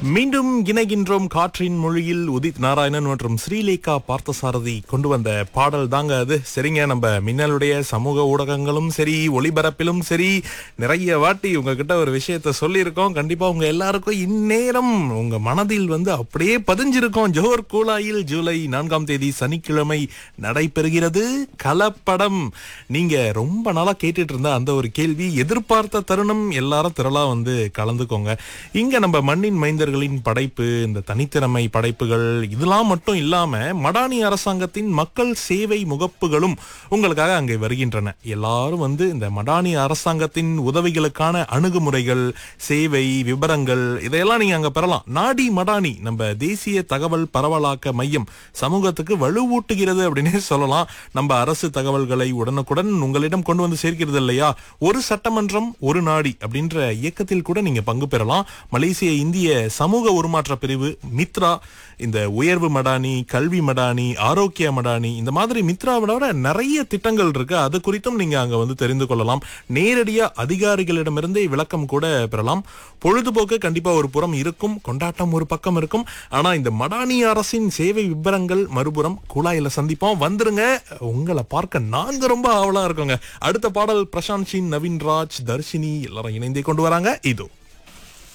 மீண்டும் இணைகின்றோம் காற்றின் மொழியில் உதித் நாராயணன் மற்றும் ஸ்ரீலேகா பார்த்தசாரதி கொண்டு வந்த பாடல் தாங்க அது சரிங்க நம்ம மின்னலுடைய சமூக ஊடகங்களும் சரி ஒளிபரப்பிலும் சரி நிறைய வாட்டி உங்ககிட்ட ஒரு விஷயத்த சொல்லியிருக்கோம் கண்டிப்பா உங்க எல்லாருக்கும் இந்நேரம் உங்க மனதில் வந்து அப்படியே பதிஞ்சிருக்கோம் ஜோர் கூலாயில் ஜூலை நான்காம் தேதி சனிக்கிழமை நடைபெறுகிறது கலப்படம் நீங்க ரொம்ப நாளா கேட்டுட்டு இருந்த அந்த ஒரு கேள்வி எதிர்பார்த்த தருணம் எல்லாரும் திரளா வந்து கலந்துக்கோங்க இங்க நம்ம மண்ணின் மைந்தர்களின் படைப்பு இந்த தனித்திறமை படைப்புகள் இதெல்லாம் மட்டும் இல்லாம மடானி அரசாங்கத்தின் மக்கள் சேவை முகப்புகளும் உங்களுக்காக அங்கே வருகின்றன எல்லாரும் வந்து இந்த மடானி அரசாங்கத்தின் உதவிகளுக்கான அணுகுமுறைகள் சேவை விவரங்கள் இதையெல்லாம் நீங்க அங்க பெறலாம் நாடி மடானி நம்ம தேசிய தகவல் பரவலாக்க மையம் சமூகத்துக்கு வலுவூட்டுகிறது அப்படின்னே சொல்லலாம் நம்ம அரசு தகவல்களை உடனுக்குடன் உங்களிடம் கொண்டு வந்து சேர்க்கிறது இல்லையா ஒரு சட்டமன்றம் ஒரு நாடி அப்படின்ற இயக்கத்தில் கூட நீங்க பங்கு பெறலாம் மலேசிய இந்திய சமூக உருமாற்ற பிரிவு மித்ரா இந்த உயர்வு மடானி கல்வி மடானி ஆரோக்கிய மடானி இந்த மாதிரி மித்ராவோட நிறைய திட்டங்கள் இருக்கு அது குறித்தும் நீங்க அங்க வந்து தெரிந்து கொள்ளலாம் நேரடியா அதிகாரிகளிடமிருந்தே விளக்கம் கூட பெறலாம் பொழுதுபோக்கு கண்டிப்பா ஒரு புறம் இருக்கும் கொண்டாட்டம் ஒரு பக்கம் இருக்கும் ஆனா இந்த மடானி அரசின் சேவை விவரங்கள் மறுபுறம் குழாயில சந்திப்போம் வந்துருங்க உங்களை பார்க்க நாங்க ரொம்ப ஆவலா இருக்கோங்க அடுத்த பாடல் பிரசாந்த் சிங் நவீன் ராஜ் தர்ஷினி எல்லாரும் இணைந்தே கொண்டு வராங்க இதோ